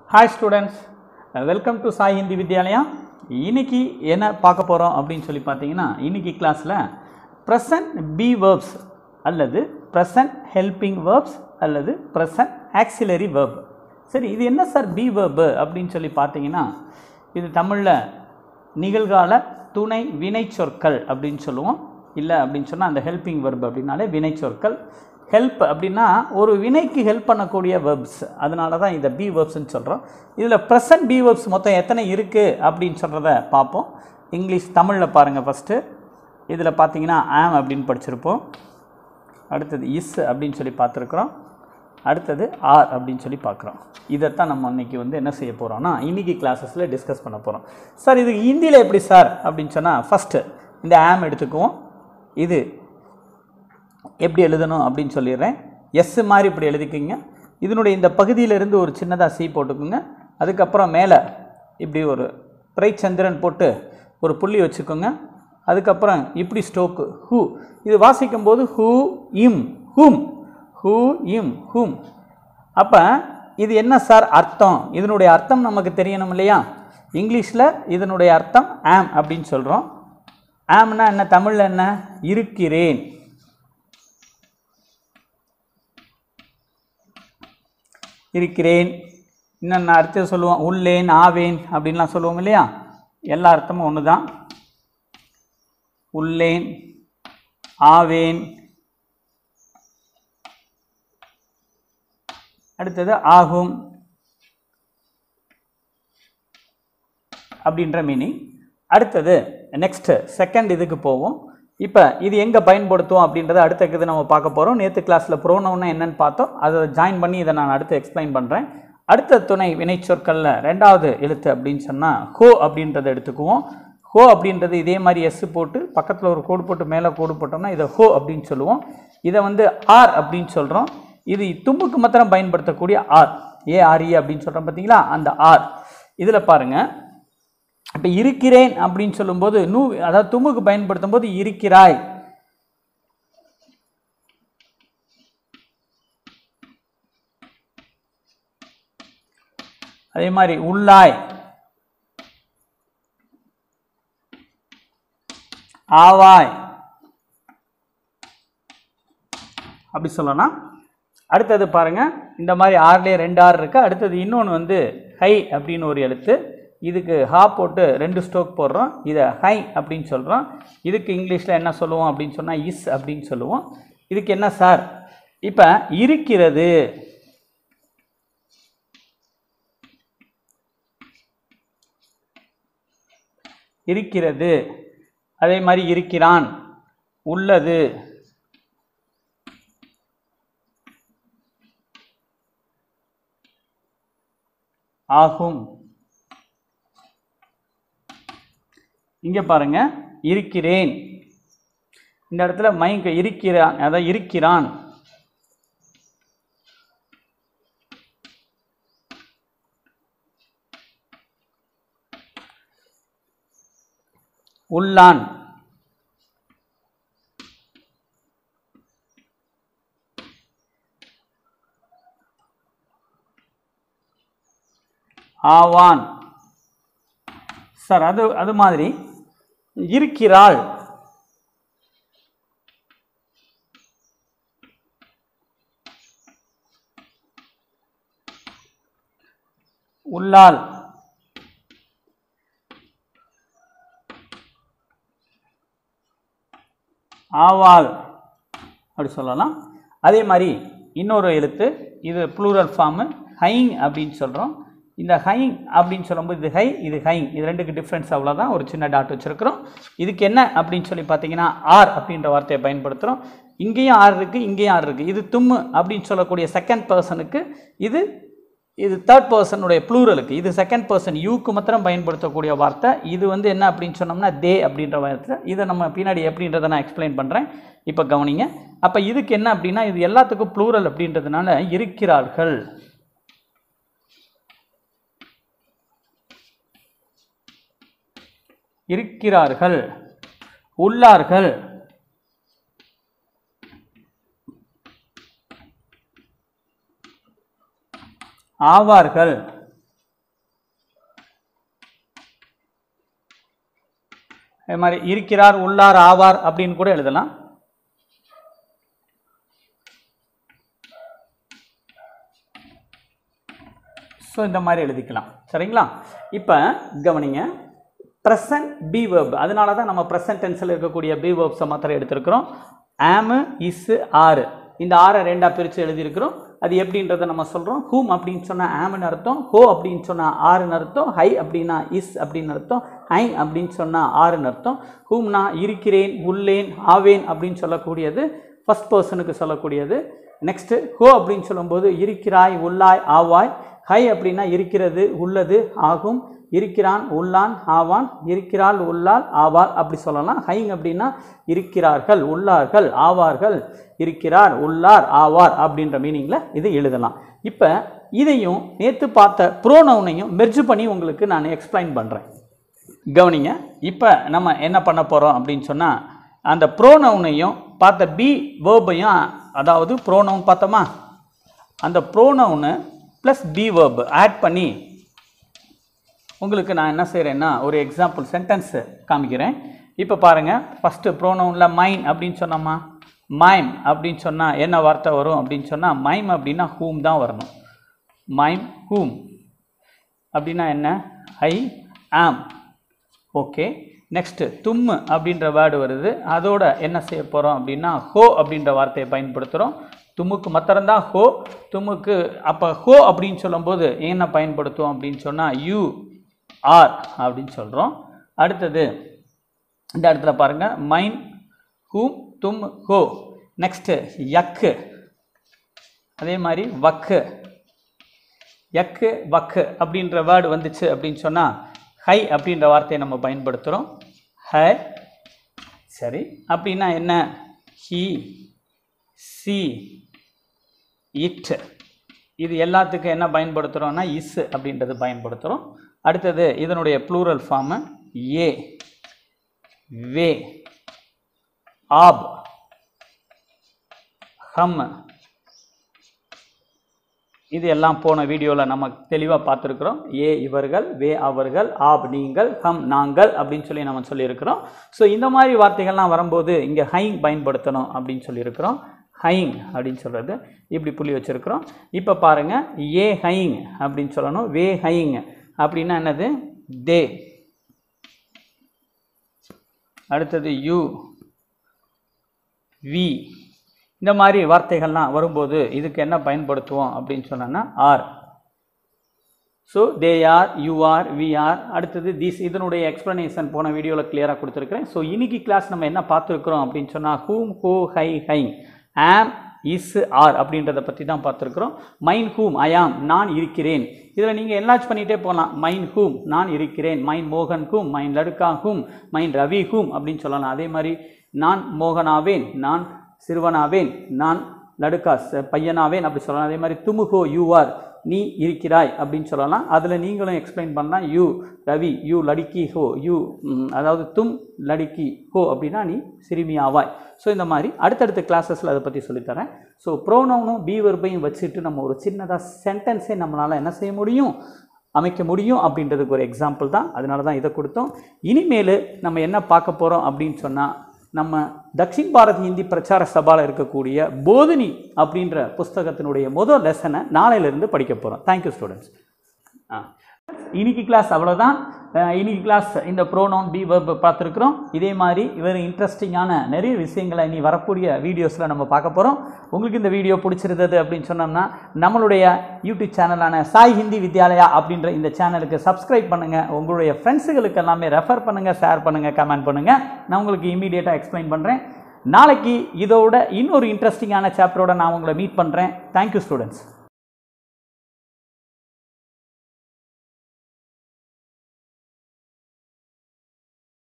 hi students welcome to Sai Hindi Vidyalaya இன்னைக்கு என்ன பார்க்க போகிறோம் அப்படின்னு சொல்லி பார்த்தீங்கன்னா இன்னைக்கு கிளாஸில் ப்ரெசன்ட் பி வேர்ப்ஸ் அல்லது ப்ரெசன்ட் ஹெல்பிங் வேர்ப்ஸ் அல்லது ப்ரெசன்ட் ஆக்சிலரி வேர்ப் சரி இது என்ன சார் பி வேர்பு அப்படின்னு சொல்லி பார்த்தீங்கன்னா இது தமிழில் நிகழ்கால துணை வினை சொற்கள் அப்படின்னு சொல்லுவோம் இல்லை அப்படின்னு சொன்னால் அந்த ஹெல்பிங் வெர்ப் அப்படின்னாலே வினை சொற்கள் ஹெல்ப் அப்படின்னா ஒரு வினைக்கு ஹெல்ப் பண்ணக்கூடிய வெர்ப்ஸ் அதனால தான் இதை பி வெர்ப்ஸ்னு சொல்கிறோம் இதில் ப்ரெசன்ட் பி வெர்ப்ஸ் மொத்தம் எத்தனை இருக்குது அப்படின்னு சொல்கிறத பார்ப்போம் இங்கிலீஷ் தமிழில் பாருங்கள் ஃபஸ்ட்டு இதில் பார்த்தீங்கன்னா ஆம் அப்படின்னு படிச்சிருப்போம் அடுத்தது இஸ் அப்படின்னு சொல்லி பார்த்துருக்குறோம் அடுத்தது ஆர் அப்படின்னு சொல்லி பார்க்குறோம் இதைத்தான் நம்ம இன்னைக்கு வந்து என்ன செய்ய போகிறோம்னா இன்னைக்கு கிளாஸஸில் டிஸ்கஸ் பண்ண போகிறோம் சார் இது ஹிந்தியில் எப்படி சார் அப்படின்னு சொன்னால் ஃபஸ்ட்டு இந்த ஆம் எடுத்துக்குவோம் இது எப்படி எழுதணும் அப்படின்னு சொல்லிடுறேன் எஸ் மாதிரி இப்படி எழுதிக்கிங்க இதனுடைய இந்த பகுதியிலிருந்து ஒரு சின்னதாக சி போட்டுக்குங்க அதுக்கப்புறம் மேலே இப்படி ஒரு பிறைச்சந்திரன் போட்டு ஒரு புள்ளி வச்சுக்கோங்க அதுக்கப்புறம் இப்படி ஸ்டோக்கு ஹூ இது வாசிக்கும் போது ஹூ இம் ஹூம் ஹூ இம் ஹூம் அப்போ இது என்ன சார் அர்த்தம் இதனுடைய அர்த்தம் நமக்கு தெரியணும் இல்லையா இங்கிலீஷில் இதனுடைய அர்த்தம் ஆம் அப்படின்னு சொல்கிறோம் ஆம்னா என்ன தமிழில் என்ன இருக்கிறேன் இருக்கிறேன் இன்னும் நான் அடுத்து சொல்லுவோம் உள்ளேன் ஆவேன் அப்படின்லாம் சொல்லுவோம் இல்லையா எல்லா அர்த்தமும் ஒன்று தான் உள்ளேன் ஆவேன் அடுத்தது ஆகும் அப்படின்ற மீனிங் அடுத்தது நெக்ஸ்ட்டு செகண்ட் இதுக்கு போவோம் இப்போ இது எங்கே பயன்படுத்துவோம் அப்படின்றத அடுத்த இது நம்ம பார்க்க போகிறோம் நேற்று கிளாஸில் ப்ரோனவுன்னா என்னன்னு பார்த்தோம் அதை ஜாயின் பண்ணி இதை நான் அடுத்து எக்ஸ்பிளைன் பண்ணுறேன் அடுத்த துணை வினைச்சொற்களில் ரெண்டாவது எழுத்து அப்படின்னு சொன்னால் ஹோ அப்படின்றத எடுத்துக்குவோம் ஹோ அப்படின்றது இதே மாதிரி எஸ் போட்டு பக்கத்தில் ஒரு கோடு போட்டு மேலே கோடு போட்டோம்னா இதை ஹோ அப்படின்னு சொல்லுவோம் இதை வந்து ஆர் அப்படின்னு சொல்கிறோம் இது தும்புக்கு மாத்திரம் பயன்படுத்தக்கூடிய ஆர் ஏஆர்இ அப்படின்னு சொல்கிறோம் பார்த்தீங்களா அந்த ஆர் இதில் பாருங்கள் இப்போ இருக்கிறேன் அப்படின்னு சொல்லும்போது நூ அதாவது தும்முக்கு பயன்படுத்தும் போது இருக்கிறாய் அதே மாதிரி உள்ளாய் ஆவாய் அப்படி சொல்லலாம் அடுத்தது பாருங்க இந்த மாதிரி ஆறுலேயே ரெண்டு ஆறு இருக்குது அடுத்தது இன்னொன்று வந்து ஹை அப்படின்னு ஒரு எழுத்து இதுக்கு ஹா போட்டு ரெண்டு ஸ்டோக் போடுறோம் இதை ஹை அப்படின்னு சொல்கிறோம் இதுக்கு இங்கிலீஷில் என்ன சொல்லுவோம் அப்படின்னு சொன்னால் இஸ் அப்படின்னு சொல்லுவோம் இதுக்கு என்ன சார் இப்போ இருக்கிறது இருக்கிறது அதே மாதிரி இருக்கிறான் உள்ளது ஆகும் இங்கே பாருங்க இருக்கிறேன் இந்த இடத்துல மைங்க இருக்கிறான் அதான் இருக்கிறான் உள்ளான் ஆவான் சார் அது அது மாதிரி இருக்கிறாள் உள்ளாள் ஆவாள் அப்படி சொல்லலாம் அதே மாதிரி இன்னொரு எழுத்து இது ப்ளூரல் ஃபார்மு ஹைங் அப்படின்னு சொல்கிறோம் இந்த ஹைங் அப்படின்னு சொல்லும்போது இது ஹை இது ஹைங் இது ரெண்டுக்கு டிஃப்ரென்ஸ் அவ்வளோதான் ஒரு சின்ன டாட் வச்சுருக்கிறோம் இதுக்கு என்ன அப்படின்னு சொல்லி பார்த்தீங்கன்னா ஆர் அப்படின்ற வார்த்தையை பயன்படுத்துகிறோம் இங்கேயும் ஆர் இருக்குது இங்கேயும் ஆர் இருக்குது இது தும்மு அப்படின்னு சொல்லக்கூடிய செகண்ட் பர்சனுக்கு இது இது தேர்ட் பர்சனுடைய ப்ளூரலுக்கு இது செகண்ட் பர்சன் யூக்கு மாத்திரம் பயன்படுத்தக்கூடிய வார்த்தை இது வந்து என்ன அப்படின்னு சொன்னோம்னா தே அப்படின்ற வார்த்தை இதை நம்ம பின்னாடி எப்படின்றத நான் எக்ஸ்பிளைன் பண்ணுறேன் இப்போ கவனிங்க அப்போ இதுக்கு என்ன அப்படின்னா இது எல்லாத்துக்கும் ப்ளூரல் அப்படின்றதுனால இருக்கிறார்கள் இருக்கிறார்கள் உள்ளார்கள் ஆவார்கள் இது மாதிரி இருக்கிறார் உள்ளார் ஆவார் அப்படின்னு கூட எழுதலாம் ஸோ இந்த மாதிரி எழுதிக்கலாம் சரிங்களா இப்போ கவனிங்க ப்ரெசன்ட் பி வேர்ப் அதனால தான் நம்ம ப்ரெசன்ட் டென்ஸில் இருக்கக்கூடிய பி வேர்ப்ஸை மாத்திரம் எடுத்திருக்கிறோம் ஆமு இஸ் ஆறு இந்த ஆறை ரெண்டாக பிரித்து எழுதியிருக்கிறோம் அது எப்படின்றத நம்ம சொல்கிறோம் ஹூம் அப்படின்னு சொன்னால் ஆமுன்னு அர்த்தம் ஹோ அப்படின்னு சொன்னால் ஆறுன்னு அர்த்தம் ஹை அப்படின்னா இஸ் அப்படின்னு அர்த்தம் ஐ அப்படின்னு சொன்னால் ஆறுன்னு அர்த்தம் ஹூம்னா இருக்கிறேன் உள்ளேன் ஆவேன் அப்படின்னு சொல்லக்கூடியது ஃபஸ்ட் பர்சனுக்கு சொல்லக்கூடியது நெக்ஸ்ட்டு ஹோ அப்படின்னு சொல்லும்போது இருக்கிறாய் உள்ளாய் ஆவாய் ஹை அப்படின்னா இருக்கிறது உள்ளது ஆகும் இருக்கிறான் உள்ளான் ஆவான் இருக்கிறாள் உள்ளாள் ஆவாள் அப்படி சொல்லலாம் ஹைங் அப்படின்னா இருக்கிறார்கள் உள்ளார்கள் ஆவார்கள் இருக்கிறார் உள்ளார் ஆவார் அப்படின்ற மீனிங்கில் இது எழுதலாம் இப்போ இதையும் நேற்று பார்த்த ப்ரோனவுனையும் மெர்ஜ் பண்ணி உங்களுக்கு நான் எக்ஸ்பிளைன் பண்ணுறேன் கவனிங்க இப்போ நம்ம என்ன பண்ண போகிறோம் அப்படின்னு சொன்னால் அந்த ப்ரோனவுனையும் பார்த்த பி வேர்பையும் அதாவது ப்ரோனவுன் பார்த்தோமா அந்த pronoun plus be verb add பண்ணி உங்களுக்கு நான் என்ன செய்கிறேன்னா ஒரு எக்ஸாம்பிள் சென்டென்ஸ் காமிக்கிறேன் இப்போ பாருங்கள் ஃபஸ்ட்டு ப்ரோனவுனில் மைன் அப்படின்னு சொன்னோமா மைம் அப்படின்னு சொன்னால் என்ன வார்த்தை வரும் அப்படின்னு சொன்னால் மைம் அப்படின்னா ஹூம் தான் வரணும் மைம் ஹூம் அப்படின்னா என்ன ஐ ஆம் ஓகே நெக்ஸ்ட்டு தும்மு அப்படின்ற வேர்டு வருது அதோட என்ன செய்ய போகிறோம் அப்படின்னா ஹோ அப்படின்ற வார்த்தையை பயன்படுத்துகிறோம் தும்முக்கு மாத்திரம்தான் ஹோ தும்முக்கு அப்போ ஹோ அப்படின்னு சொல்லும்போது என்ன பயன்படுத்துவோம் அப்படின்னு சொன்னால் யூ ஆர் அப்படின்னு சொல்கிறோம் அடுத்தது இந்த இடத்துல பாருங்கள் மைன் ஹூம் தும் ஹோ நெக்ஸ்ட்டு யக்கு அதே மாதிரி வக்கு யக்கு வக்கு அப்படின்ற வேர்டு வந்துச்சு அப்படின்னு சொன்னால் ஹை அப்படின்ற வார்த்தையை நம்ம பயன்படுத்துகிறோம் ஹ சரி அப்படின்னா என்ன ஹி சி இட் இது எல்லாத்துக்கும் என்ன பயன்படுத்துகிறோம்னா இஸ் அப்படின்றது பயன்படுத்துகிறோம் அடுத்தது இதனுடைய ப்ளூரல் ஃபார்மு ஏ வே ஆப் ஹம் இது எல்லாம் போன வீடியோவில் நம்ம தெளிவாக பார்த்துருக்குறோம் ஏ இவர்கள் வே அவர்கள் ஆப் நீங்கள் ஹம் நாங்கள் அப்படின்னு சொல்லி நம்ம சொல்லியிருக்கிறோம் ஸோ இந்த மாதிரி வார்த்தைகள்லாம் வரும்போது இங்கே ஹைங் பயன்படுத்தணும் அப்படின்னு சொல்லியிருக்கிறோம் ஹைங் அப்படின்னு சொல்கிறது இப்படி புள்ளி வச்சுருக்கிறோம் இப்போ பாருங்கள் ஏ ஹைங் அப்படின்னு சொல்லணும் வே ஹைங் அப்படின்னா என்னது தே அடுத்தது யூ வி இந்த மாதிரி வார்த்தைகள்லாம் வரும்போது இதுக்கு என்ன பயன்படுத்துவோம் அப்படின்னு சொன்னோன்னா are so they are you are we are அடுத்தது திஸ் இதனுடைய எக்ஸ்ப்ளனேஷன் போன வீடியோவில் கிளியராக கொடுத்துருக்கிறேன் ஸோ இன்னைக்கு கிளாஸ் நம்ம என்ன பார்த்துருக்குறோம் அப்படின்னு சொன்னால் ஹூம் ஹோ ஹை ஹை ஆம் இஸ் ஆர் அப்படின்றத பற்றி தான் பார்த்துருக்குறோம் மைன் ஹூம் ஐ ஆம் நான் இருக்கிறேன் இதில் நீங்கள் என்லாச் பண்ணிகிட்டே போகலாம் மைன் ஹூம் நான் இருக்கிறேன் மைன் மோகன் ஹூம் மைன் லடுக்கா ஹூம் மைன் ரவி ஹூம் அப்படின்னு சொல்லலாம் அதே மாதிரி நான் மோகனாவேன் நான் சிறுவனாவேன் நான் லடுக்கா ச- பையனாவேன் அப்படி சொல்லலாம் அதே மாதிரி துமுகோ யூ ஆர் நீ இருக்கிறாய் அப்படின்னு சொல்லலாம் அதில் நீங்களும் எக்ஸ்பிளைன் பண்ணலாம் யூ ரவி யூ லடுக்கி ஹோ யூ ம், அதாவது தும் லடுக்கி ஹோ அப்படின்னா நீ சிறுமி ஆவாய் ஸோ இந்த மாதிரி அடுத்தடுத்த கிளாஸஸில் அதை பற்றி சொல்லித்தரேன் ஸோ ப்ரோனவுனும் பி வெர்பையும் வச்சுட்டு நம்ம ஒரு சின்னதாக சென்டென்ஸே நம்மளால் என்ன செய்ய முடியும் அமைக்க முடியும் அப்படின்றதுக்கு ஒரு எக்ஸாம்பிள் தான் அதனால தான் இதை கொடுத்தோம் இனிமேல் நம்ம என்ன பார்க்க போகிறோம் அப்படின்னு சொன்னால் நம்ம தக்ஷின் பாரத் ஹிந்தி பிரச்சார சபாவில் இருக்கக்கூடிய போதினி அப்படின்ற புஸ்தகத்தினுடைய முதல் லெசனை நாளையிலிருந்து படிக்க போகிறோம் தேங்க்யூ ஸ்டூடெண்ட்ஸ் ஆ இன்னைக்கு கிளாஸ் அவ்வளோதான் அஹ் இன்னைக்கு கிளாஸ் இந்த ப்ரோனவுன் பி வெர்ப் பார்த்துருக்குறோம் இதே மாதிரி இவர் இன்ட்ரெஸ்டிங்கான நிறைய விஷயங்களை இனி வரக்கூடிய வீடியோஸில் நம்ம பார்க்க போகிறோம் உங்களுக்கு இந்த வீடியோ பிடிச்சிருந்தது அப்படின்னு சொன்னோம்னா நம்மளுடைய யூடியூப் சேனலான சாய் ஹிந்தி வித்யாலயா அப்படின்ற இந்த சேனலுக்கு சப்ஸ்கிரைப் பண்ணுங்கள் உங்களுடைய ஃப்ரெண்ட்ஸுகளுக்கு எல்லாமே ரெஃபர் பண்ணுங்கள் ஷேர் பண்ணுங்கள் கமெண்ட் பண்ணுங்கள் நான் உங்களுக்கு இமீடியட்டாக எக்ஸ்பிளைன் பண்ணுறேன் நாளைக்கு இதோட இன்னொரு இன்ட்ரெஸ்டிங்கான சாப்டரோட நான் உங்களை மீட் பண்ணுறேன் தேங்க்யூ ஸ்டூடெண்ட்ஸ்